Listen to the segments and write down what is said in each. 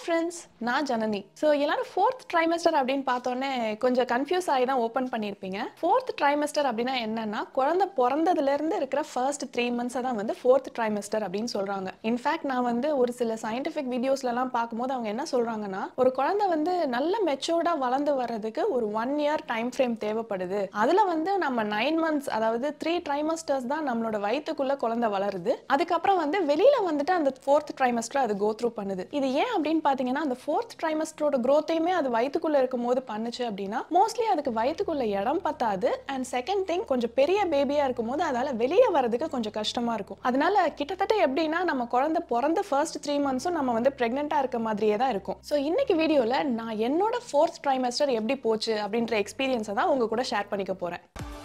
friends நான் Janani so எல்லாரும் fourth trimester அப்படின்னு பார்த்தோன்னே கொஞ்சம் கன்ஃபியூஸ் ஆகி தான் ஓப்பன் பண்ணியிருப்பீங்க ஃபோர்த் ட்ரைமஸ்டர் அப்படின்னா என்னன்னா குழந்தை பிறந்ததுலேருந்து இருக்கிற ஃபர்ஸ்ட் த்ரீ மந்த்ஸை தான் வந்து ஃபோர்த் ட்ரைமஸ்டர் அப்படின்னு சொல்கிறாங்க இன்ஃபேக்ட் நான் வந்து ஒரு சில சயின்டிஃபிக் வீடியோஸ்லலாம் பார்க்கும்போது அவங்க என்ன சொல்கிறாங்கன்னா ஒரு குழந்தை வந்து நல்ல மெச்சூர்டாக வளர்ந்து வர்றதுக்கு ஒரு ஒன் இயர் டைம் ஃப்ரேம் தேவைப்படுது அதில் வந்து நம்ம நைன் மந்த்ஸ் அதாவது த்ரீ ட்ரைமஸ்டர்ஸ் தான் நம்மளோட வயிற்றுக்குள்ள குழந்தை வளருது அதுக்கப்புறம் வந்து வெளியில வந்துட்டு அந்த ஃபோர்த் ட்ரைமஸ்டர் அது கோ த்ரூ பண்ணுது இது ஏன் அப்படின்னு பார்த்தீங்கன்னா அந்த ஃபோர்த் ட்ரைமஸ்டரோட க்ரோத்தையுமே அது வயிற்றுக்குள்ள இருக்கும் போது பண்ணுச்சு அப்படின்னா மோஸ்ட்லி அதுக்கு வயிற்றுக்குள்ள இடம் பத்தாது அண்ட் செகண்ட் திங் கொஞ்சம் பெரிய பேபியா இருக்கும் போது அதால வெளியே வரதுக்கு கொஞ்சம் கஷ்டமா இருக்கும் அதனால கிட்டத்தட்ட எப்படின்னா நம்ம குழந்தை பிறந்த ஃபர்ஸ்ட் த்ரீ மந்த்ஸும் நம்ம வந்து பிரெக்னெண்டா இருக்க மாதிரியே தான் இருக்கும் ஸோ இன்னைக்கு வீடியோல நான் என்னோட ஃபோர்த் ட்ரைமஸ்டர் எப்படி போச்சு அப்படின்ற எக்ஸ்பீரியன்ஸை தான் உங்க கூட ஷேர் பண்ணிக்க போறேன்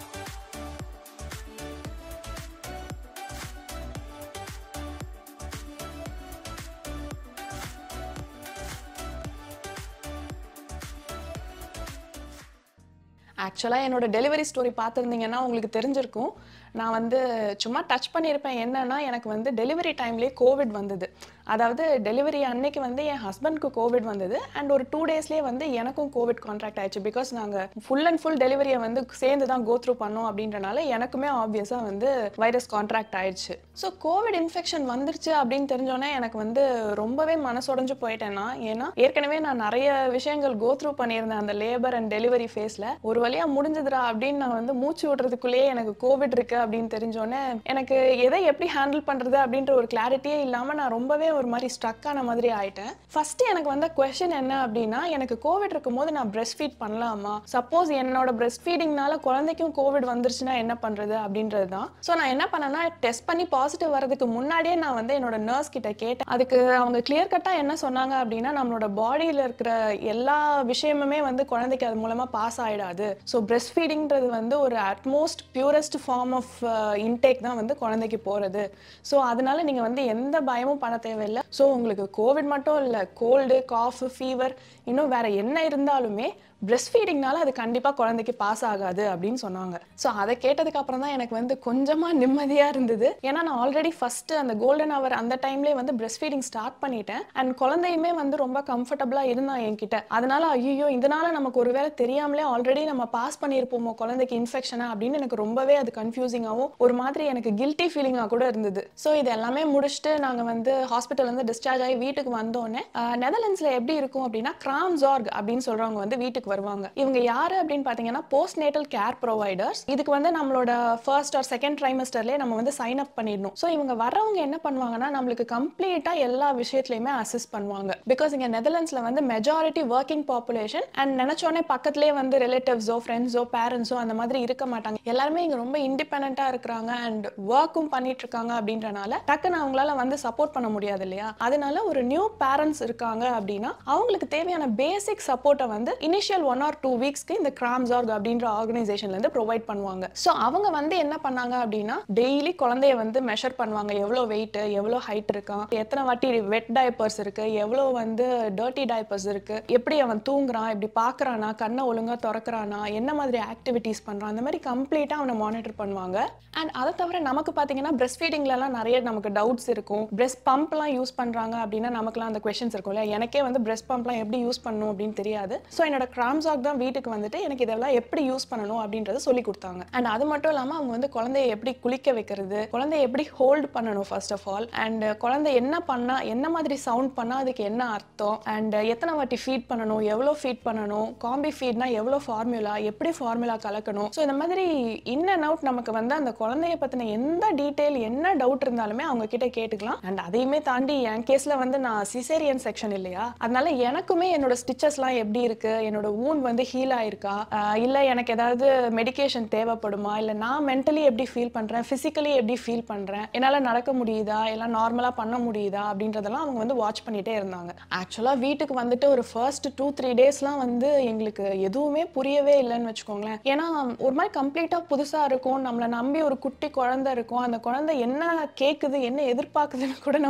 ஆக்சுவலாக என்னோட டெலிவரி ஸ்டோரி பார்த்துருந்தீங்கன்னா உங்களுக்கு தெரிஞ்சிருக்கும் நான் வந்து சும்மா டச் பண்ணியிருப்பேன் என்னன்னா எனக்கு வந்து டெலிவரி டைம்லேயே கோவிட் வந்தது அதாவது டெலிவரி அன்னைக்கு வந்து என் ஹஸ்பண்ட்க்கு கோவிட் வந்தது அண்ட் ஒரு டூ டேஸ்லேயே வந்து எனக்கும் கோவிட் கான்ட்ராக்ட் ஆயிடுச்சு பிகாஸ் நாங்கள் ஃபுல் அண்ட் ஃபுல் டெலிவரியை வந்து சேர்ந்து தான் கோ த்ரூ பண்ணோம் அப்படின்றனால எனக்குமே ஆப்வியஸாக வந்து வைரஸ் கான்ட்ராக்ட் ஆயிடுச்சு ஸோ கோவிட் இன்ஃபெக்ஷன் வந்துருச்சு அப்படின்னு தெரிஞ்சோன்னே எனக்கு வந்து ரொம்பவே மனசுடைஞ்சு போயிட்டேன் நான் ஏன்னா ஏற்கனவே நான் நிறைய விஷயங்கள் கோ த்ரூ பண்ணியிருந்தேன் அந்த லேபர் அண்ட் டெலிவரி ஃபேஸில் ஒரு வழியா முடிஞ்சதுடா அப்படின்னு நான் வந்து மூச்சு விடுறதுக்குள்ளேயே எனக்கு கோவிட் இருக்கு அப்படின்னு தெரிஞ்சோன்னே எனக்கு எதை எப்படி ஹேண்டில் பண்றது அப்படின்ற ஒரு கிளாரிட்டியே இல்லாம நான் ரொம்பவே ஒரு மாதிரி ஸ்ட்ரக் ஆன மாதிரி ஆயிட்டேன் ஃபர்ஸ்ட் எனக்கு வந்த கொஸ்டின் என்ன அப்படின்னா எனக்கு கோவிட் இருக்கும்போது நான் பிரஸ்ட் ஃபீட் பண்ணலாமா சப்போஸ் என்னோட பிரஸ்ட் ஃபீடிங்னால குழந்தைக்கும் கோவிட் வந்துருச்சுன்னா என்ன பண்றது அப்படின்றது தான் ஸோ நான் என்ன பண்ணேன்னா டெஸ்ட் பண்ணி பாசிட்டிவ் வரதுக்கு முன்னாடியே நான் வந்து என்னோட நர்ஸ் கிட்ட கேட்டேன் அதுக்கு அவங்க கிளியர் கட்டா என்ன சொன்னாங்க அப்படின்னா நம்மளோட பாடியில இருக்கிற எல்லா விஷயமுமே வந்து குழந்தைக்கு அது மூலமா பாஸ் ஆயிடாது ஸோ பிரஸ்ட் ஃபீடிங்கிறது வந்து ஒரு utmost purest form of intake தான் வந்து குழந்தைக்கு போகிறது ஸோ அதனால நீங்கள் வந்து எந்த பயமும் பண்ண தேவையில்லை ஸோ உங்களுக்கு கோவிட் மட்டும் இல்லை கோல்டு காஃப் ஃபீவர் இன்னும் வேற என்ன இருந்தாலுமே பிரஸ்ட் ஃபீடிங்னால அது கண்டிப்பாக குழந்தைக்கு பாஸ் ஆகாது அப்படின்னு சொன்னாங்க ஸோ அதை கேட்டதுக்கு அப்புறம் தான் எனக்கு வந்து கொஞ்சமாக நிம்மதியாக இருந்தது ஏன்னா நான் ஆல்ரெடி ஃபர்ஸ்ட் அந்த கோல்டன் ஹவர் அந்த டைம்லேயே வந்து பிரஸ்ட் ஃபீடிங் ஸ்டார்ட் பண்ணிட்டேன் அண்ட் குழந்தையுமே வந்து ரொம்ப கம்ஃபர்டபுளாக இருந்தான் என்கிட்ட அதனால ஐயோ இதனால நமக்கு ஒருவேளை தெரியாமலே ஆல்ரெடி நம்ம பாஸ் பண்ணியிருப்போமோ குழந்தைக்கு இன்ஃபெக்ஷனா அப்படின்னு எனக்கு ரொம்பவே அது கன்ஃபியூசிங்காகவும் ஒரு மாதிரி எனக்கு கில்ட்டி ஃபீலிங்காக கூட இருந்தது ஸோ இது எல்லாமே முடிச்சுட்டு நாங்கள் வந்து ஹாஸ்பிட்டல்லேருந்து டிஸ்சார்ஜ் ஆகி வீட்டுக்கு வந்தோடனே நெதர்லாண்ட்ஸில் எப்படி இருக்கும் அப்படின்னா கிராம்ஸார்க் அப்படின்னு சொல்கிறவங்க வந்து வீட்டுக்கு வருவாங்க இவங்க யாரு அப்படின்னு பார்த்தீங்கன்னா போஸ்ட் நேட்டல் கேர் ப்ரொவைடர்ஸ் இதுக்கு வந்து நம்மளோட ஃபர்ஸ்ட் ஆர் செகண்ட் ட்ரைமஸ்டர்லேயே நம்ம வந்து சைன் அப் பண்ணிடணும் ஸோ இவங்க வரவங்க என்ன பண்ணுவாங்கன்னா நம்மளுக்கு கம்ப்ளீட்டாக எல்லா விஷயத்துலையுமே அசிஸ்ட் பண்ணுவாங்க பிகாஸ் இங்கே நெதர்லாண்ட்ஸில் வந்து மெஜாரிட்டி ஒர்க்கிங் பாப்புலேஷன் அண்ட் நினச்சோடனே பக்கத்துலேயே வந்து ரிலேட்டிவ்ஸோ ஃப்ரெண்ட்ஸோ பேரண்ட்ஸோ அந்த மாதிரி இருக்க மாட்டாங்க எல்லாருமே இங்கே ரொம்ப இண்டிபெண்ட்டாக இருக்கிறாங்க அண்ட் ஒர்க்கும் பண்ணிட்டு இருக்காங்க அப்படின்றனால டக்குன்னு அவங்களால வந்து சப்போர்ட் பண்ண முடியாது இல்லையா அதனால ஒரு நியூ பேரண்ட்ஸ் இருக்காங்க அப்படின்னா அவங்களுக்கு தேவையான பேசிக் சப்போர்ட்டை வந்து இனிஷியல் ஒன் ஆர் டூ வீக்ஸ்க்கு இந்த கிராம்ஸார்க் அப்படின்ற ஆர்கனைசேஷன்ல இருந்து ப்ரொவைட் பண்ணுவாங்க ஸோ அவங்க வந்து என்ன பண்ணாங்க அப்படின்னா டெய்லி குழந்தைய வந்து மெஷர் பண்ணுவாங்க எவ்வளோ வெயிட் எவ்வளோ ஹைட் இருக்கான் எத்தனை வாட்டி வெட் டைப்பர்ஸ் இருக்கு எவ்வளோ வந்து டர்ட்டி டைப்பர்ஸ் இருக்கு எப்படி அவன் தூங்குறான் எப்படி பார்க்கறானா கண்ணை ஒழுங்கா திறக்கிறானா என்ன மாதிரி ஆக்டிவிட்டீஸ் பண்றான் அந்த மாதிரி கம்ப்ளீட்டா அவனை மானிட்டர் பண்ணுவாங்க அண்ட் அதை தவிர நமக்கு பார்த்தீங்கன்னா பிரஸ்ட் ஃபீடிங்லலாம் நிறைய நமக்கு டவுட்ஸ் இருக்கும் பிரஸ்ட் பம்ப்லாம் யூஸ் பண்றாங்க அப்படின்னா நமக்குலாம் அந்த கொஷின்ஸ் இருக்கும் இல்லையா எனக்கே வந்து பிரஸ்ட் பம்ப்லாம் எப்படி யூஸ் பண்ணணும் அப்படின்னு தெரியாது ஸோ என்னோட கிராம்ஸாக் தான் வீட்டுக்கு வந்துட்டு எனக்கு இதெல்லாம் எப்படி யூஸ் பண்ணணும் அப்படின்றத சொல்லி கொடுத்தாங்க அண்ட் அது மட்டும் இல்லாமல் அவங்க வந்து குழந்தைய எப்படி குளிக்க வைக்கிறது குழந்தைய எப்படி ஹோல்ட் பண்ணணும் ஃபர்ஸ்ட் ஆஃப் ஆல் அண்ட் குழந்தை என்ன பண்ணா என்ன மாதிரி சவுண்ட் பண்ணா அதுக்கு என்ன அர்த்தம் அண்ட் எத்தனை வாட்டி ஃபீட் பண்ணணும் எவ்வளோ ஃபீட் பண்ணணும் காம்பி ஃபீட்னா எவ்வளோ ஃபார்முலா எப்படி ஃபார்முலா கலக்கணும் ஸோ இந்த மாதிரி இன் அண்ட் அவுட் நமக்கு வந்து அந்த குழந்தைய பற்றின எந்த டீட்டெயில் என்ன டவுட் இருந்தாலுமே அவங்க கிட்ட கேட்டுக்கலாம் அண்ட் அதையுமே தாண்டி என் கேஸில் வந்து நான் சிசேரியன் செக்ஷன் இல்லையா அதனால எனக்குமே என்னோட ஸ்டிச்சஸ்லாம் எப்படி இருக்கு என்னோட ஊன் வந்து ஹீல் ஆயிருக்கா ஆஹ் இல்ல எனக்கு ஏதாவது மெடிகேஷன் தேவைப்படுமா இல்ல நான் மென்டலி எப்படி ஃபீல் பண்றேன் பிசிக்கலி எப்படி ஃபீல் பண்றேன் என்னால நடக்க முடியுதா எல்லாம் நார்மலா பண்ண முடியுதா அப்படின்றதெல்லாம் அவங்க வந்து வாட்ச் பண்ணிட்டே இருந்தாங்க ஆக்சுவலா வீட்டுக்கு வந்துட்டு ஒரு ஃபர்ஸ்ட் டூ த்ரீ டேஸ்லாம் வந்து எங்களுக்கு எதுவுமே புரியவே இல்லைன்னு வச்சுக்கோங்களேன் ஏன்னா ஒரு மாதிரி கம்ப்ளீட்டா புதுசா இருக்கும் நம்மளை நம்பி ஒரு குட்டி குழந்தை இருக்கும் அந்த குழந்தை என்ன கேக்குது என்ன எதிர்பார்க்குதுன்னு கூட நமக்கு தெரியாது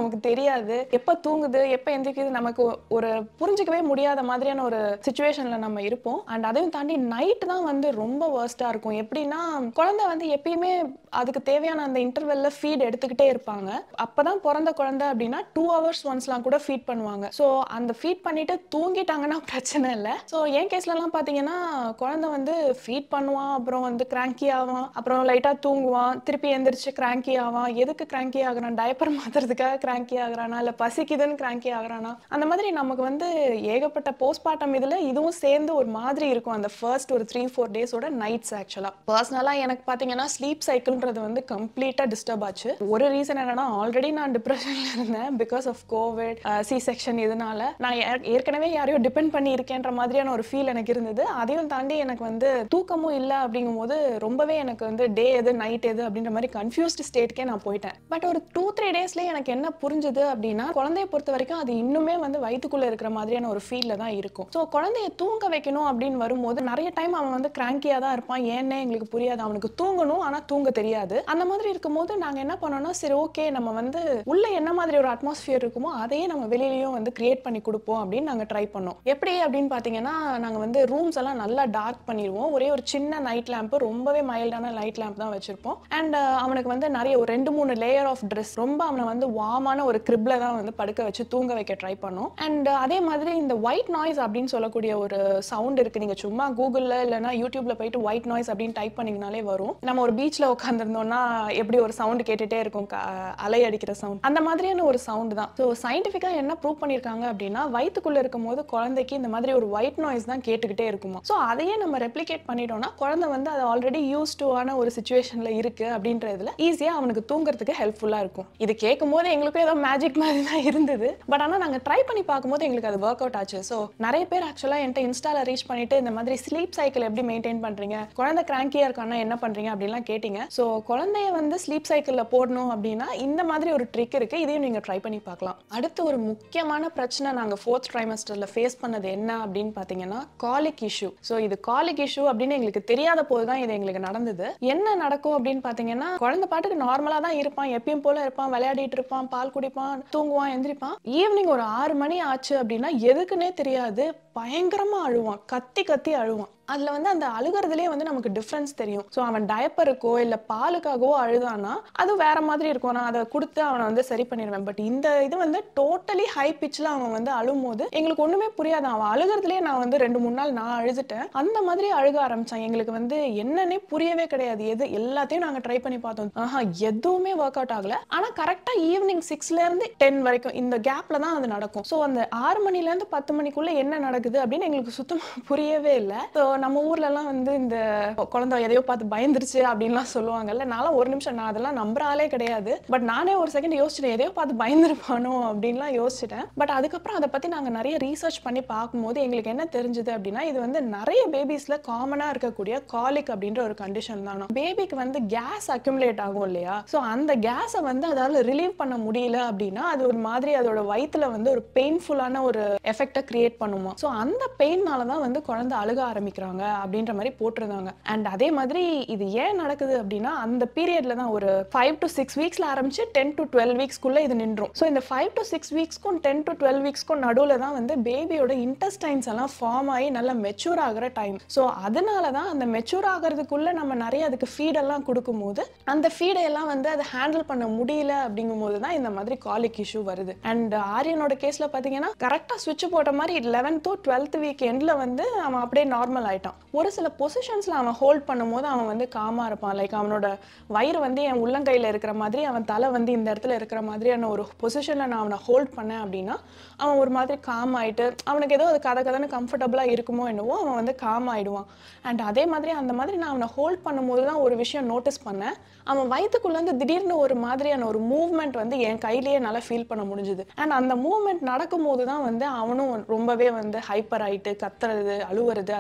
தெரியாது எப்ப தூங்குது எப்ப எந்திரிக்குது நமக்கு ஒரு புரிஞ்சுக்கவே முடியாத மாதிரியான ஒரு சுச்சுவேஷன்ல நம்ம இருப்போம் அண்ட் அதையும் தாண்டி நைட் தான் வந்து ரொம்ப வேர்ஸ்டா இருக்கும் எப்படின்னா குழந்தை வந்து எப்பயுமே அதுக்கு தேவையான அந்த இன்டர்வெல்ல ஃபீட் எடுத்துக்கிட்டே இருப்பாங்க அப்பதான் பிறந்த குழந்தை அப்படின்னா டூ ஹவர்ஸ் ஒன்ஸ்லாம் கூட ஃபீட் பண்ணுவாங்க ஸோ அந்த ஃபீட் பண்ணிட்டு தூங்கிட்டாங்கன்னா பிரச்சனை இல்லை ஸோ என் கேஸ்லலாம் பார்த்தீங்கன்னா குழந்தை வந்து ஃபீட் பண்ணுவான் அப்புறம் வந்து கிராங்கி ஆவான் அப்புறம் லைட்டாக தூங்குவான் திருப்பி எந்திரிச்சு கிராங்கி ஆவான் எதுக்கு கிராங்கி ஆகுறான் டயப்பர் மாத்துறதுக்காக கிராங்கி ஆகுறானா இல்லை பசிக்குதுன்னு கிராங்கி ஆகுறானா அந்த மாதிரி நமக்கு வந்து ஏகப்பட்ட போஸ்ட்மார்ட்டம் இதில் இதுவும் சேர்ந்து ஒரு மாதிரி இருக்கும் அந்த ஃபர்ஸ்ட் ஒரு த்ரீ ஃபோர் டேஸோட நைட்ஸ் ஆக்சுவலாக பர்சனலாக எனக்கு பார்த்தீங்கன்னா ஸ்லீப் சைக்கிள்ன்றது வந்து கம்ப்ளீட்டாக டிஸ்டர்ப் ஆச்சு ஒரு ரீசன் என்னன்னா ஆல்ரெடி நான் டிப்ரெஷனில் இருந்தேன் because of COVID C section இதனால நான் ஏ- ஏற்கனவே யாரையோ டிபெண்ட் பண்ணி இருக்கேன்ற மாதிரியான ஒரு ஃபீல் எனக்கு இருந்தது அதையும் தாண்டி எனக்கு வந்து தூக்கமும் இல்லை அப்படிங்கும் போது ரொம்பவே எனக்கு வந்து டே எது நைட் எது அப்படின்ற மாதிரி கன்ஃபியூஸ்டு ஸ்டேட்க்கே நான் போயிட்டேன் பட் ஒரு டூ த்ரீ டேஸ்லேயே எனக்கு என்ன புரிஞ்சுது அப்படின்னா குழந்தைய பொறுத்த வரைக்கும் அது இன்னுமே வந்து வயிற்றுக்குள்ளே இருக்கிற மாதிரியான ஒரு ஃபீலில் தான் இருக்கும் ஸோ குழந்தைய தூங்க வைக்கணும் அப்படின்னு வரும்போது நிறைய டைம் அவன் வந்து கிராங்கியாக தான் இருப்பான் ஏன்னே எங்களுக்கு புரியாது அவனுக்கு தூங்கணும் ஆனால் தூங்க தெரியாது அந்த மாதிரி இருக்கும்போது நாங்கள் என்ன பண்ணோம்னா சரி ஓகே நம்ம வந்து உள்ள என்ன மாதிரி ஒரு அட்மாஸ்பியர் இருக்குமோ அதையே நம்ம வெளியிலயும் வந்து கிரியேட் பண்ணி கொடுப்போம் அப்படின்னு நாங்கள் ட்ரை பண்ணோம் எப்படி அப்படின்னு பார்த்தீங்கன்னா நாங்கள் வந்து ரூம்ஸ் எல்லாம் நல்லா டார்க் பண்ணிடுவோம் ஒரே ஒரு சின்ன நைட் லேம்ப் ரொம்பவே மைல்டான லைட் லேம்ப் தான் வச்சிருப்போம் அண்ட் அவனுக்கு வந்து நிறைய ஒரு ரெண்டு மூணு லேயர் ஆஃப் ட்ரெஸ் ரொம்ப அவனை வந்து வாமான ஒரு கிரிப்ல தான் வந்து படுக்க வச்சு தூங்க வைக்க ட்ரை பண்ணோம் அண்ட் அதே மாதிரி இந்த ஒயிட் நாய்ஸ் அப்படின்னு சொல்லக்கூடிய ஒரு சவுண்ட் இருக்கு நீங்க சும்மா கூகுளில் இல்லைன்னா யூடியூப்ல போயிட்டு ஒயிட் நாய்ஸ் அப்படின்னு டைப் பண்ணீங்கனாலே வரும் நம்ம ஒரு பீச்ல உட்காந்துருந்தோம்னா எப்படி ஒரு சவுண்ட் கேட்டுட்டே இருக்கும் க- அலை அடிக்கிற சவுண்ட் அந்த மாதிரியான ஒரு சவுண்ட் தான் ஸோ சயின்டிஃபிக்காக என்ன ப்ரூவ் பண்ணியிருக்காங்க அப்படின்னா வயிற்றுக்குள்ள இருக்கும் போது குழந்தைக்கு இந்த மாதிரி ஒரு ஒயிட் நாய்ஸ் தான் கேட்டுக்கிட்டே இருக்குமா ஸோ அதையே நம்ம ரெப்ளிகேட் பண்ணிட்டோம்னா குழந்தை வந்து அது ஆல்ரெடி யூஸ் டுவான ஒரு சுச்சுவேஷன்ல இருக்கு அப்படின்றதுல ஈஸியாக அவனுக்கு தூங்குறதுக்கு ஹெல்ப்ஃபுல்லாக இருக்கும் இது கேட்கும் போது எங்களுக்கும் ஏதோ மேஜிக் மாதிரி தான் இருந்தது பட் ஆனால் நாங்கள் ட்ரை பண்ணி பார்க்கும்போது எங்களுக்கு அது ஒர்க் அவுட் ஆச்சு ஸோ நிறைய பேர் ஆக்சுவலாக என்கிட்ட இன்ஸ்டால ரீச் பண்ணிட்டு இந்த மாதிரி ஸ்லீப் சைக்கிள் எப்படி மெயின்டைன் பண்றீங்க குழந்தை கிராங்கியா இருக்கானா என்ன பண்றீங்க அப்படின்லாம் கேட்டீங்க ஸோ குழந்தைய வந்து ஸ்லீப் சைக்கிளில் போடணும் அப்படின்னா இந்த மாதிரி ஒரு ட்ரிக் இருக்கு இதையும் நீங்க ட்ரை பண்ணி பார்க்கலாம் அடுத்து ஒரு முக்கியமான பிரச்சனை நாங்க ஃபோர்த் ட்ரைமஸ்டர்ல ஃபேஸ் பண்ணது என்ன அப்படின்னு பார்த்தீங்கன்னா காலிக் இஷ்யூ ஸோ இது காலிக் இஷ்யூ அப்படின்னு எங்களுக்கு தெரியாத போது தான் இது எங்களுக்கு நடந்தது என்ன நடக்கும் அப்படின்னு பார்த்தீங்கன்னா குழந்தை பாட்டுக்கு நார்மலாக தான் இருப்பான் எப்பயும் போல இருப்பான் விளையாடிட்டு இருப்பான் பால் குடிப்பான் தூங்குவான் எந்திரிப்பான் ஈவினிங் ஒரு ஆறு மணி ஆச்சு அப்படின்னா எதுக்குன்னே தெரியாது பயங்கரமா அழுவான் கத்தி கத்தி அழுவான் அதுல வந்து அந்த அழுகிறதுலயே வந்து நமக்கு டிஃப்ரென்ஸ் தெரியும் ஸோ அவன் டயப்பருக்கோ இல்ல பாலுக்காகவோ அழுதானா அது வேற மாதிரி இருக்கும் நான் அதை கொடுத்து அவனை வந்து சரி பண்ணிடுவேன் பட் இந்த இது வந்து டோட்டலி ஹை பிச்சில் அவன் வந்து அழும்போது எங்களுக்கு ஒண்ணுமே புரியாது அவன் அழுகிறதுலயே நான் வந்து ரெண்டு மூணு நாள் நான் அழுதுட்டேன் அந்த மாதிரி அழுக ஆரம்பிச்சான் எங்களுக்கு வந்து என்னன்னே புரியவே கிடையாது எது எல்லாத்தையும் நாங்க ட்ரை பண்ணி பார்த்தோம் ஆஹா எதுவுமே ஒர்க் அவுட் ஆகல ஆனா கரெக்டா ஈவினிங் சிக்ஸ்ல இருந்து டென் வரைக்கும் இந்த கேப்ல தான் அது நடக்கும் ஸோ அந்த ஆறு மணில இருந்து பத்து மணிக்குள்ள என்ன நடக்குது அப்படின்னு எங்களுக்கு சுத்தமா புரியவே இல்லை ஸோ நம்ம ஊர்ல எல்லாம் வந்து இந்த குழந்தை எதையோ பார்த்து பயந்துருச்சு அப்படின்லாம் சொல்லுவாங்கல்ல நான்லாம் ஒரு நிமிஷம் நான் அதெல்லாம் நம்புற ஆளே கிடையாது பட் நானே ஒரு செகண்ட் யோசிச்சிட்டேன் எதையோ பார்த்து பயந்துருப்பானோ அப்படின்லாம் யோசிச்சிட்டேன் பட் அதுக்கப்புறம் அதை பத்தி நாங்க நிறைய ரீசர்ச் பண்ணி பார்க்கும்போது எங்களுக்கு என்ன தெரிஞ்சது அப்படின்னா இது வந்து நிறைய பேபிஸ்ல காமனா இருக்கக்கூடிய காலிக் அப்படின்ற ஒரு கண்டிஷன் தான் பேபிக்கு வந்து கேஸ் அக்யூமுலேட் ஆகும் இல்லையா ஸோ அந்த கேஸை வந்து அதால ரிலீவ் பண்ண முடியல அப்படின்னா அது ஒரு மாதிரி அதோட வயித்துல வந்து ஒரு பெயின்ஃபுல்லான ஒரு எஃபெக்டை கிரியேட் பண்ணுமா ஸோ அந்த பெயின்னால தான் வந்து குழந்தை அழுக ஆரம்பிக்கிறாங்க அப்படின்ற மாதிரி போட்டிருந்தாங்க அண்ட் அதே மாதிரி இது ஏன் நடக்குது அப்படின்னா அந்த பீரியட்ல தான் ஒரு ஃபைவ் டு சிக்ஸ் வீக்ஸ்ல ஆரம்பிச்சு டென் டு டுவெல் வீக்ஸ்க்குள்ள இது நின்றும் ஸோ இந்த ஃபைவ் டு சிக்ஸ் வீக்ஸ்க்கும் டென் டு டுவெல் வீக்ஸ்க்கும் நடுவில் தான் வந்து பேபியோட இன்டெஸ்டைன்ஸ் எல்லாம் ஃபார்ம் ஆகி நல்லா மெச்சூர் ஆகிற டைம் ஸோ அதனால தான் அந்த மெச்சூர் ஆகிறதுக்குள்ள நம்ம நிறைய அதுக்கு ஃபீடெல்லாம் கொடுக்கும்போது அந்த ஃபீடை எல்லாம் வந்து அதை ஹேண்டில் பண்ண முடியல அப்படிங்கும்போது தான் இந்த மாதிரி காலிக் இஷ்யூ வருது அண்ட் ஆரியனோட கேஸ்ல பார்த்தீங்கன்னா கரெக்டாக சுவிட்ச் போட்ட மாதிரி லெவன்த்தோ டுவெல்த் வீக் எண்டில் வந்து அவன் அப்படியே நார்மல் ஆயிட்டான் ஒரு சில பொசிஷன்ஸ்ல அவன் ஹோல்ட் பண்ணும்போது அவன் வந்து காமா இருப்பான் லைக் அவனோட வயிறு வந்து என் உள்ளங்கையில் இருக்கிற மாதிரி அவன் தலை வந்து இந்த இடத்துல இருக்கிற மாதிரியான ஒரு பொசிஷனில் நான் அவனை ஹோல்ட் பண்ணேன் அப்படின்னா அவன் ஒரு மாதிரி காம் ஆயிட்டு அவனுக்கு ஏதோ அது கதை கதைன்னு கம்ஃபர்டபுளாக இருக்குமோ என்னவோ அவன் வந்து காம் ஆயிடுவான் அண்ட் அதே மாதிரி அந்த மாதிரி நான் அவனை ஹோல்ட் பண்ணும்போது தான் ஒரு விஷயம் நோட்டீஸ் பண்ணேன் அவன் வயிற்றுக்குள்ளேருந்து திடீர்னு ஒரு மாதிரியான ஒரு மூவ்மெண்ட் வந்து என் கையிலேயே என்னால் ஃபீல் பண்ண முடிஞ்சுது அண்ட் அந்த மூவ்மெண்ட் நடக்கும்போது தான் வந்து அவனும் ரொம்பவே வந்து ஹைப்பர் ஆயிட்டு கத்துறது அழுவுறது அதெல்லாம் பண்ண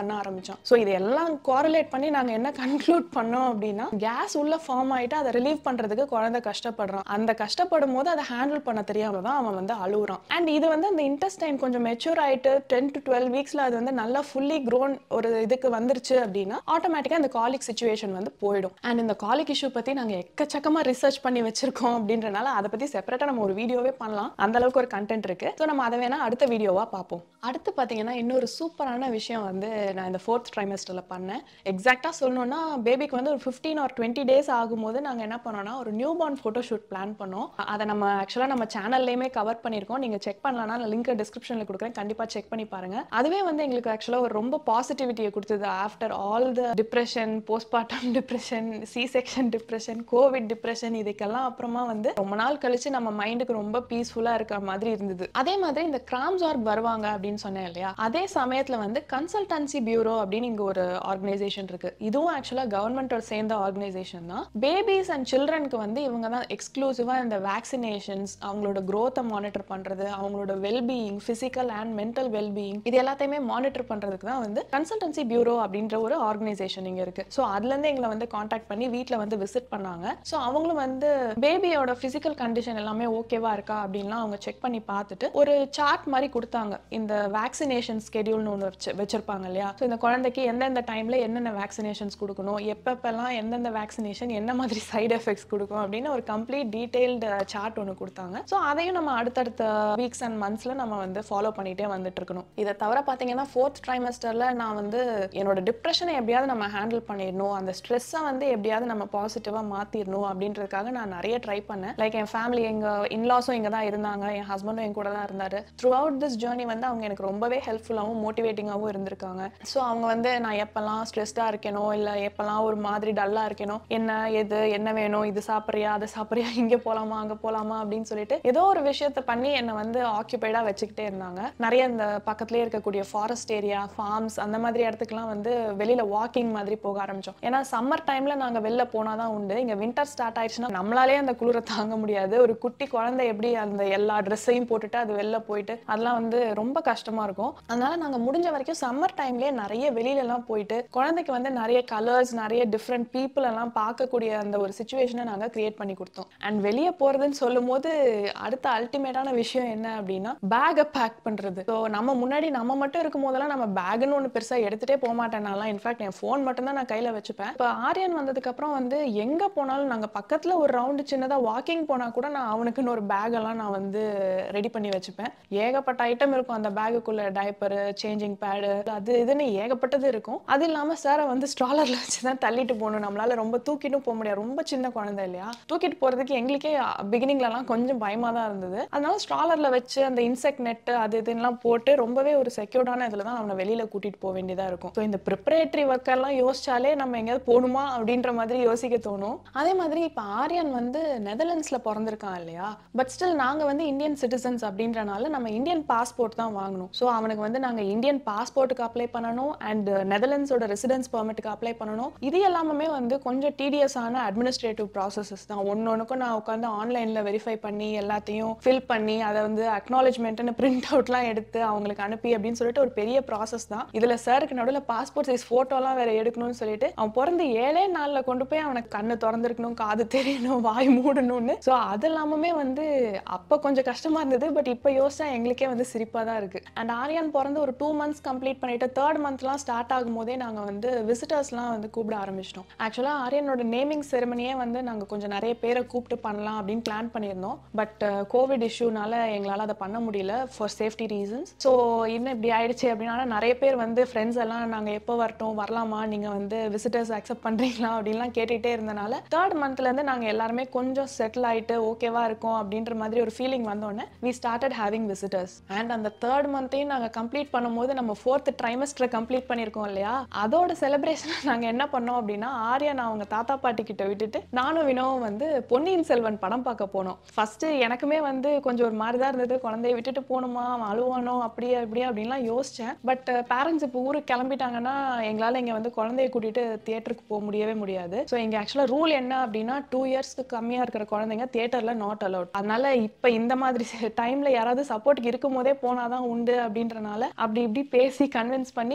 பண்ண ஆரம்பிச்சோம் ஸோ இது எல்லாம் கோரலேட் பண்ணி நாங்க என்ன கன்க்ளூட் பண்ணோம் அப்படின்னா கேஸ் உள்ள ஃபார்ம் ஆயிட்டு அதை ரிலீவ் பண்றதுக்கு குழந்தை கஷ்டப்படுறான் அந்த கஷ்டப்படும் போது அதை ஹேண்டில் பண்ண தெரியாம தான் அவன் வந்து அழுகுறான் அண்ட் இது வந்து அந்த இன்டெஸ்டைன் கொஞ்சம் மெச்சூர் ஆயிட்டு டென் டு டுவெல் வீக்ஸ்ல அது வந்து நல்லா ஃபுல்லி க்ரோன் ஒரு இதுக்கு வந்துருச்சு அப்படின்னா ஆட்டோமேட்டிக்கா அந்த காலிக் சுச்சுவேஷன் வந்து போயிடும் அண்ட் இந்த காலிக் இஷ்யூ பத்தி நாங்க எக்கச்சக்கமா ரிசர்ச் பண்ணி வச்சிருக்கோம் அப்படின்றனால அதை பத்தி செப்பரேட்டா நம்ம ஒரு வீடியோவே பண்ணலாம் அந்த அளவுக்கு ஒரு கண்டென்ட் இருக்கு ஸோ நம்ம அதை வேணா அடுத்த வீடியோவா பார்ப்போம் அடுத்து பாத்தீங்கன்னா இன்னொரு சூப்பரான விஷயம் வந்து நான் இந்த ஃபோர்த் ட்ரைமஸ்டர்ல பண்ணேன் எக்ஸாக்டா சொல்லணும்னா பேபிக்கு வந்து ஒரு ஃபிஃப்டீன் ஆர் டுவெண்ட்டி டேஸ் ஆகும்போது நாங்க என்ன பண்ணோம்னா ஒரு newborn photo shoot plan பண்ணோம் அதை நம்ம ஆக்சுவலாக நம்ம சேனல்லையுமே கவர் பண்ணியிருக்கோம் நீங்கள் செக் பண்ணலன்னா நான் லிங்க் டிஸ்கிரிப்ஷனில் கொடுக்குறேன் கண்டிப்பாக செக் பண்ணி பாருங்க அதுவே வந்து எங்களுக்கு ஆக்சுவலாக ஒரு ரொம்ப பாசிட்டிவிட்டியை கொடுத்தது after all the depression postpartum depression C section depression COVID depression இதுக்கெல்லாம் அப்புறமா வந்து ரொம்ப நாள் கழிச்சு நம்ம மைண்டுக்கு ரொம்ப பீஸ்ஃபுல்லாக இருக்கிற மாதிரி இருந்தது அதே மாதிரி இந்த கிராம்ஸ் ஆர்க் வருவாங்க அப்படின்னு சொன்னேன் இல்லையா அதே சமயத்தில் வந்து கன்சல்டன்சி பியூரோ அப்படின்னு இங்கே ஒரு ஆர்கனைசேஷன் இருக்கு இதுவும் ஆக்சுவலாக கவர்மெண்டோட சேர்ந்த ஆர்கனைசேஷன் தான் பேபிஸ் அண்ட் சில்ட்ரனுக்கு வந்து இவங்க தான் எக்ஸ்க்ளூசிவாக இந்த வேக்சினேஷன்ஸ் அவங்களோட க்ரோத்தை மானிட்டர் பண்ணுறது அவங்களோட wellbeing physical and mental wellbeing இது எல்லாத்தையுமே மானிட்டர் பண்ணுறதுக்கு தான் வந்து கன்சல்டன்சி பியூரோ அப்படின்ற ஒரு ஆர்கனைசேஷன் இங்கே இருக்கு ஸோ அதுலேருந்து எங்களை வந்து காண்டாக்ட் பண்ணி வீட்டில் வந்து விசிட் பண்ணாங்க ஸோ அவங்களும் வந்து பேபியோட ஃபிசிக்கல் கண்டிஷன் எல்லாமே ஓகேவா இருக்கா அப்படின்லாம் அவங்க செக் பண்ணி பார்த்துட்டு ஒரு சார்ட் மாதிரி கொடுத்தாங்க இந்த வேக்சினேஷன் ஸ்கெடியூல்னு ஒன்று வச்சு வச்சிருப்பாங்க இல்லையா ஸோ இந்த குழந்தைக்கு எந்தெந்த டைமில் என்னென்ன வேக்சினேஷன்ஸ் கொடுக்கணும் எப்பப்பெல்லாம் எந்தெந்த வேக்சினேஷன் என்ன மாதிரி சைடு எஃபெக்ட்ஸ் கொடுக்கும் அப்படின்னு ஒரு கம்ப்ளீட் டீடைல்டு சார்ட் ஒன்று கொடுத்தாங்க ஸோ அதையும் நம்ம அடுத்தடுத்த வீக்ஸ் அண்ட் மந்த்ஸில் நம்ம வந்து ஃபாலோ பண்ணிகிட்டே வந்துட்டு இருக்கணும் இதை தவிர பார்த்தீங்கன்னா ஃபோர்த் ட்ரைமஸ்டரில் நான் வந்து என்னோட டிப்ரெஷனை எப்படியாவது நம்ம ஹேண்டில் பண்ணிடணும் அந்த ஸ்ட்ரெஸ்ஸை வந்து எப்படியாவது நம்ம பாசிட்டிவாக மாற்றிடணும் அப்படின்றதுக்காக நான் நிறைய ட்ரை பண்ணேன் லைக் என் ஃபேமிலி எங்கள் இன்லாஸும் இங்கே தான் இருந்தாங்க என் ஹஸ்பண்டும் என் கூட தான் இருந்தார் த்ரூ அவுட் திஸ் ஜேர்னி வந்து அவங்க எனக்கு ரொம்பவே ஹெல்ப்ஃபுல்லாகவும் மோட்டிவேட்டிங்காகவும் இருந்திருக்காங்க ஸோ அவங்க வந்து நான் எப்போல்லாம் ஸ்ட்ரெஸ்டாக இருக்கேனோ இல்லை எப்போல்லாம் ஒரு மாதிரி டல்லாக இருக்கேனோ என்ன எது என்ன வேணும் இது சாப்பிட்றியா அதை சாப்பிட்றியா இங்கே போகலாமா அங்கே போகலாமா அப்படின்னு சொல்லிட்டு ஏதோ ஒரு விஷயத்த பண்ணி என்னை வந்து ஆக்கியபைடாக வச்சுக்கிட்டே இருந்தாங்க நிறைய இந்த பக்கத்துலேயே இருக்கக்கூடிய ஃபாரஸ்ட் ஏரியா ஃபார்ம்ஸ் அந்த மாதிரி இடத்துக்குலாம் வந்து வெளியில் வாக்கிங் மாதிரி போக ஆரம்பித்தோம் ஏன்னா சம்மர் டைமில் நாங்கள் வெளில போனால் தான் உண்டு இங்கே வின்டர் ஸ்டார்ட் ஆயிடுச்சுன்னா நம்மளாலே அந்த குளிரை தாங்க முடியாது ஒரு குட்டி குழந்தை எப்படி அந்த எல்லா ட்ரெஸ்ஸையும் போட்டுட்டு அது வெளில போயிட்டு அதெல்லாம் வந்து ரொம்ப கஷ்டமா இருக்கும் அதனால நாங்கள் முடிஞ்ச வரைக்கும் சம்மர் டைம்லேயே நிறைய வெளியிலலாம் போயிட்டு குழந்தைக்கு வந்து நிறைய கலர்ஸ் நிறைய டிஃப்ரெண்ட் பீப்புள் எல்லாம் பார்க்கக்கூடிய அந்த ஒரு சுச்சுவேஷனை நாங்கள் கிரியேட் பண்ணி கொடுத்தோம் அண்ட் வெளியே போகிறதுன்னு சொல்லும் போது அடுத்த அல்டிமேட்டான விஷயம் என்ன அப்படின்னா பேக்கை பேக் பண்ணுறது ஸோ நம்ம முன்னாடி நம்ம மட்டும் இருக்கும் போதெல்லாம் நம்ம பேக்குன்னு ஒன்று பெருசாக எடுத்துகிட்டே போக மாட்டேன் நான்லாம் இன்ஃபேக்ட் என் ஃபோன் மட்டும் தான் நான் கையில் வச்சுப்பேன் இப்போ ஆரியன் வந்ததுக்கப்புறம் வந்து எங்கே போனாலும் நாங்கள் பக்கத்தில் ஒரு ரவுண்டு சின்னதாக வாக்கிங் போனால் கூட நான் அவனுக்குன்னு ஒரு பேக்கெல்லாம் நான் வந்து ரெடி பண்ணி வச்சுப்பேன் ஏகப்பட்ட ஐட்டம் இருக்கும் அந்த பேக்குக்குள்ளே டைப்பரு சேஞ்சிங் பேடு அது இதுன்னு ஏகப்பட்டது இருக்கும் அது இல்லாமல் சாரை வந்து ஸ்ட்ராலரில் வச்சு தான் தள்ளிட்டு போகணும் நம்மளால ரொம்ப தூக்கிட்டும் போக முடியாது ரொம்ப சின்ன குழந்தை இல்லையா தூக்கிட்டு போகிறதுக்கு எங்களுக்கே பிகினிங்லலாம் கொஞ்சம் பயமாக தான் இருந்தது அதனால ஸ்ட்ராலரில் வச்சு அந்த இன்செக்ட் நெட்டு அது இதுலாம் போட்டு ரொம்பவே ஒரு செக்யூர்டான இதில் தான் அவனை வெளியில் கூட்டிகிட்டு போக வேண்டியதாக இருக்கும் ஸோ இந்த ப்ரிப்பரேட்டரி ஒர்க்கெல்லாம் யோசிச்சாலே நம்ம எங்கேயாவது போகணுமா அப்படின்ற மாதிரி யோசிக்க தோணும் அதே மாதிரி இப்போ ஆரியன் வந்து நெதர்லாண்ட்ஸில் பிறந்திருக்கான் இல்லையா பட் ஸ்டில் நாங்கள் வந்து இந்தியன் சிட்டிசன்ஸ் அப்படின்றனால நம்ம இந்தியன் பாஸ்போர்ட் தான் வாங்கணும் ஸோ அவனுக்கு வந்து நாங்கள் இந்தியன் பாஸ்போர்ட்டுக்கு அப்ளை பண்ணணும் அண்ட் நெதர்லாண்ட்ஸோட ரெசிடென்ஸ் பெர்மிட்டுக்கு அப்ளை பண்ணணும் இது எல்லாமே வந்து கொஞ்சம் டீடியஸான அட்மினிஸ்ட்ரேட்டிவ் ப்ராசஸஸ் தான் ஒன்று ஒன்றுக்கும் நான் உட்காந்து ஆன்லைனில் வெரிஃபை பண்ணி எல்லாத்தையும் ஃபில் பண்ணி அதை வந்து அக்னாலஜ்மெண்ட்னு பிரிண்ட் அவுட்லாம் எடுத்து அவங்களுக்கு அனுப்பி அப்படின்னு சொல்லிட்டு ஒரு பெரிய ப்ராசஸ் தான் இதில் சாருக்கு நடுவில் பாஸ்போர்ட் சைஸ் ஃபோட்டோலாம் வேற எடுக்கணும்னு சொல்லிட்டு அவன் பிறந்து ஏழே நாளில் கொண்டு போய் அவனுக்கு கண்ணு திறந்திருக்கணும் காது தெரியணும் வாய் மூடணும்னு ஸோ அது எல்லாமே வந்து அப்போ கொஞ்சம் கஷ்டமா இருந்தது பட் இப்போ யோசிச்சா எங்களுக்கே வந்து சிரிப்பாக தான் இருக்கு அண்ட் ஆரியான் பிறந்து ஒரு டூ மந்த்ஸ் கம்ப்ளீட் பண்ணிட்டு தேர்ட் மந்த்லாம் ஸ்டார்ட் ஆகும் போதே நாங்கள் வந்து விசிட்டர்ஸ்லாம் வந்து கூப்பிட ஆரம்பிச்சிட்டோம் ஆக்சுவலாக ஆரியனோட நேமிங் செரமனியே வந்து நாங்கள் கொஞ்சம் நிறைய பேரை கூப்பிட்டு பண்ணலாம் அப்படின்னு பிளான் பண்ணியிருந்தோம் பட் கோவிட் இஷ்யூனால எங்களால் அதை பண்ண முடியல ஃபார் சேஃப்டி ரீசன்ஸ் ஸோ இன்னும் இப்படி ஆயிடுச்சு அப்படின்னா நிறைய பேர் வந்து ஃப்ரெண்ட்ஸ் எல்லாம் நாங்கள் எப்போ வரட்டும் வரலாமா நீங்கள் வந்து விசிட்டர்ஸ் அக்செப்ட் பண்ணுறீங்களா அப்படின்லாம் கேட்டுகிட்டே இருந்தனால தேர்ட் மந்த்லேருந்து நாங்கள் எல்லாருமே கொஞ்சம் செட்டில் ஆகிட்டு ஓகேவா இருக்கும் அப்படின்ற மாதிரி ஒரு ஃபீலிங் வந்தோடனே we started having visitors and அந்த தேர்ட் மந்த்தையும் நாங்கள் கம்ப்ளீட் பண்ணும்போது நம்ம ஃபோர்த் ட்ரைமஸ்டரை கம்ப்ளீட் பண்ணியிருக்கோம் இல்லையா அதோட செலிப்ரேஷன் நாங்கள் என்ன பண்ணோம் அப்படின்னா ஆர்யா நான் அவங்க தாத்தா பாட்டி கிட்ட விட்டுட்டு நானும் வினோவும் வந்து பொன்னியின் செல்வன் படம் பார்க்க போனோம் ஃபர்ஸ்ட் எனக்குமே வந்து கொஞ்சம் ஒரு மாதிரி தான் இருந்தது குழந்தைய விட்டுட்டு போகணுமா அவன் அழுவானோ அப்படியே அப்படியே அப்படின்லாம் யோசிச்சேன் பட் பேரண்ட்ஸ் இப்போ ஊருக்கு கிளம்பிட்டாங்கன்னா எங்களால் இங்கே வந்து குழந்தைய கூட்டிட்டு தியேட்டருக்கு போக முடியவே முடியாது ஸோ இங்கே ஆக்சுவலாக ரூல் என்ன அப்படின்னா டூ இயர்ஸ்க்கு கம்மியாக இருக்கிற குழந்தைங்க தியேட்டரில் நாட் அலவுட் அதனால இப்போ இந்த மாதிரி டைமில் யாராவது சப்போர்ட்டுக்கு இருக்கும் போதே போனால் தான் உண்டு அப்படின்றனால அப்படி இப்படி பேசி கன்வின்ஸ் பண்ணி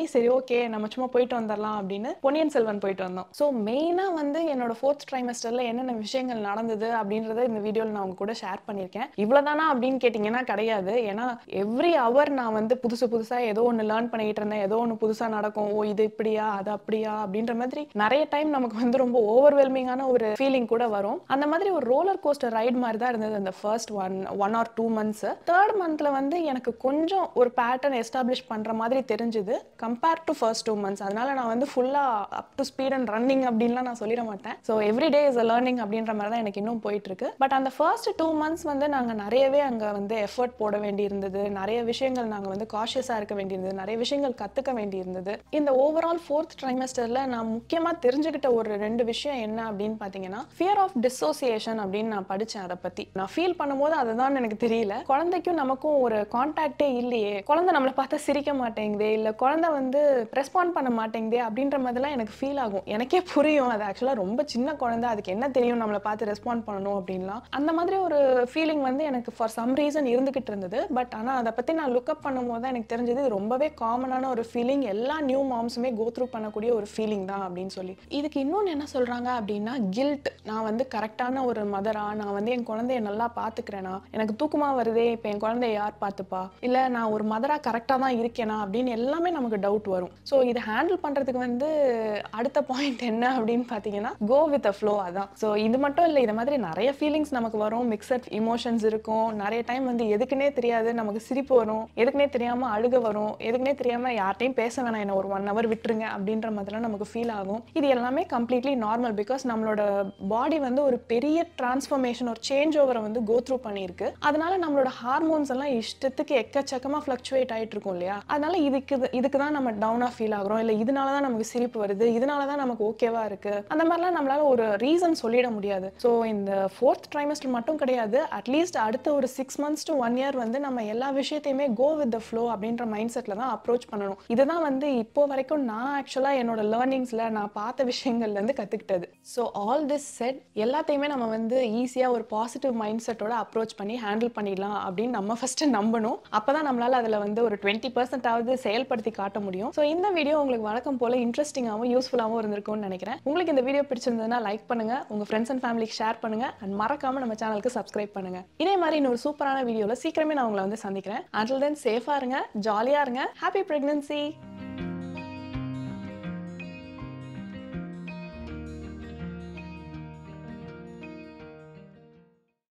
பண்ணி சரி ஓகே நம்ம சும்மா போயிட்டு வந்துடலாம் அப்படின்னு பொன்னியின் செல்வன் போயிட்டு வந்தோம் ஸோ மெயினாக வந்து என்னோட ஃபோர்த் ட்ரைமஸ்டரில் என்னென்ன விஷயங்கள் நடந்தது அப்படின்றத இந்த வீடியோவில் நான் உங்க கூட ஷேர் பண்ணியிருக்கேன் இவ்வளோதானா அப்படின்னு கேட்டிங்கன்னா கிடையாது ஏன்னா எவ்ரி ஹவர் நான் வந்து புதுசு புதுசாக ஏதோ ஒன்று லேர்ன் பண்ணிக்கிட்டு இருந்தேன் ஏதோ ஒன்று புதுசாக நடக்கும் ஓ இது இப்படியா அது அப்படியா அப்படின்ற மாதிரி நிறைய டைம் நமக்கு வந்து ரொம்ப ஓவர்வெல்மிங்கான ஒரு ஃபீலிங் கூட வரும் அந்த மாதிரி ஒரு ரோலர் கோஸ்டர் ரைட் மாதிரி தான் இருந்தது அந்த first one one or two months third மந்த்ல வந்து எனக்கு கொஞ்சம் ஒரு பேட்டர்ன் எஸ்டாப்ளிஷ் பண்ற மாதிரி தெரிஞ்சுது compare to first two months அதனால நான் வந்து ஃபுல்லா up to speed and running அப்படின்லாம் நான் சொல்லிட மாட்டேன் so every day is a learning அப்படின்ற மாதிரி தான் எனக்கு இன்னும் போயிட்டு இருக்கு பட் அந்த ஃபர்ஸ்ட் டூ மந்த்ஸ் வந்து நாங்கள் நிறையவே அங்கே வந்து எஃபர்ட் போட வேண்டி இருந்தது நிறைய விஷயங்கள் நாங்கள் வந்து காஷியஸாக இருக்க வேண்டியிருந்தது நிறைய விஷயங்கள் கற்றுக்க வேண்டி இருந்தது இந்த ஓவரால் ஃபோர்த் ட்ரைமஸ்டரில் நான் முக்கியமாக தெரிஞ்சுக்கிட்ட ஒரு ரெண்டு விஷயம் என்ன அப்படின்னு பார்த்தீங்கன்னா ஃபியர் ஆஃப் டிசோசியேஷன் அப்படின்னு நான் படித்தேன் அதை பற்றி நான் ஃபீல் பண்ணும்போது அதுதான் எனக்கு தெரியல குழந்தைக்கும் நமக்கும் ஒரு கான்டாக்டே இல்லையே குழந்தை நம்மளை பார்த்தா சிரிக்க மாட்டேங்குதே இல்லை குழந்தை வந்து ரெஸ்பாண்ட் பண்ண மாட்டேங்குதே அப்படின்ற மாதிரிலாம் எனக்கு ஃபீல் ஆகும் எனக்கே புரியும் அது ஆக்சுவலாக ரொம்ப சின்ன குழந்தை அதுக்கு என்ன தெரியும் நம்மளை பார்த்து ரெஸ்பாண்ட் பண்ணணும் அப்படின்லாம் அந்த மாதிரி ஒரு ஃபீலிங் வந்து எனக்கு ஃபார் சம் ரீசன் இருந்துகிட்டு இருந்தது பட் ஆனால் அதை பற்றி நான் லுக்அப் பண்ணும்போது தான் எனக்கு தெரிஞ்சது இது ரொம்பவே காமனான ஒரு ஃபீலிங் எல்லா நியூ மாம்ஸுமே கோ த்ரூ பண்ணக்கூடிய ஒரு ஃபீலிங் தான் அப்படின்னு சொல்லி இதுக்கு இன்னொன்று என்ன சொல்கிறாங்க அப்படின்னா கில்ட் நான் வந்து கரெக்டான ஒரு மதரா நான் வந்து என் குழந்தைய நல்லா பார்த்துக்கிறேனா எனக்கு தூக்கமாக வருதே இப்போ என் குழந்தைய யார் பார்த்துப்பா இல்லை நான் ஒரு மதரா கரெக்டாக தான் இருக்கேனா அப்படின்னு எல்லாமே நமக்கு டவுட் வரும் ஸோ இதை ஹேண்டில் பண்ணுறதுக்கு வந்து அடுத்த பாயிண்ட் என்ன அப்படின்னு பார்த்தீங்கன்னா கோ வித் அ ஃப்ளோ அதான் ஸோ இது மட்டும் இல்லை இது மாதிரி நிறைய ஃபீலிங்ஸ் நமக்கு வரும் மிக்சட் இமோஷன்ஸ் இருக்கும் நிறைய டைம் வந்து எதுக்குன்னே தெரியாது நமக்கு சிரிப்பு வரும் எதுக்குன்னே தெரியாமல் அழுக வரும் எதுக்குன்னே தெரியாமல் யார்ட்டையும் பேச வேணாம் என்ன ஒரு ஒன் ஹவர் விட்டுருங்க அப்படின்ற மாதிரிலாம் நமக்கு ஃபீல் ஆகும் இது எல்லாமே கம்ப்ளீட்லி நார்மல் பிகாஸ் நம்மளோட பாடி வந்து ஒரு பெரிய டிரான்ஸ்ஃபர்மேஷன் ஒரு சேஞ்ச் ஓவரை வந்து கோ த்ரூ பண்ணியிருக்கு அதனால நம்மளோட ஹார்மோன்ஸ் எல்லாம் இஷ்டத்துக்கு எக்கச்சக்கமாக ஃப்ளக்சுவேட் ஆகிட்டு இருக்கும் இல்லையா அதனால இதுக்கு இதுக்கு தான் நம்ம டவுனாக ஃபீல் ஆகுறோம் இல்லை இதனால தான் நமக்கு சிரிப்பு வருது இதனால தான் நமக்கு ஓகேவா இருக்கு அந்த மாதிரிலாம் நம்மளால ஒரு ரீசன் சொல்லிட முடியாது ஸோ இந்த ஃபோர்த் ட்ரைமஸ்டர் மட்டும் கிடையாது அட்லீஸ்ட் அடுத்த ஒரு six months to one year வந்து நம்ம எல்லா விஷயத்தையுமே கோ வித் த ஃப்ளோ அப்படின்ற மைண்ட் செட்டில் தான் அப்ரோச் பண்ணணும் இதுதான் வந்து இப்போ வரைக்கும் நான் ஆக்சுவலாக என்னோட லேர்னிங்ஸில் நான் பார்த்த விஷயங்கள்லேருந்து கற்றுக்கிட்டது ஸோ ஆல் திஸ் செட் எல்லாத்தையுமே நம்ம வந்து ஈஸியாக ஒரு பாசிட்டிவ் மைண்ட் செட்டோட அப்ரோச் பண்ணி ஹேண்டில் பண்ணிடலாம் அப்படின்னு நம்ம ஃபஸ்ட்டு நம்பணும் அப்போ தான் நம்மளால் அதில் வந்து ஒரு டுவெண்ட்டி பர்சன்டாவது செயல்படுத்தி காட்ட முடியும் ஸோ இந்த வீடியோ உங்களுக்கு வழக்கம் போல் இன்ட்ரெஸ்டிங்காகவும் யூஸ்ஃபுல்லாகவும் இருந்திருக்கும்னு நினைக்கிறேன் உங்களுக்கு இந்த வீடியோ பிடிச்சிருந்ததுன்னா லைக் பண்ணுங்க உங்கள் ஃப்ரெண்ட்ஸ் அண்ட் ஃபேமிலிக்கு ஷேர் பண்ணுங்க அண்ட் மறக்காம நம்ம சேனலுக்கு சப்ஸ்கிரைப் பண்ணுங்க இதே மாதிரி இன்னொரு சூப்பரான வீடியோவில் சீக்கிரமே நான் உங்களை வந்து சந்திக்கிறேன் அண்டில் தென் சேஃபாக இருங்க ஜாலியாக இருங்க ஹாப்பி ப்ரெக்னன்சி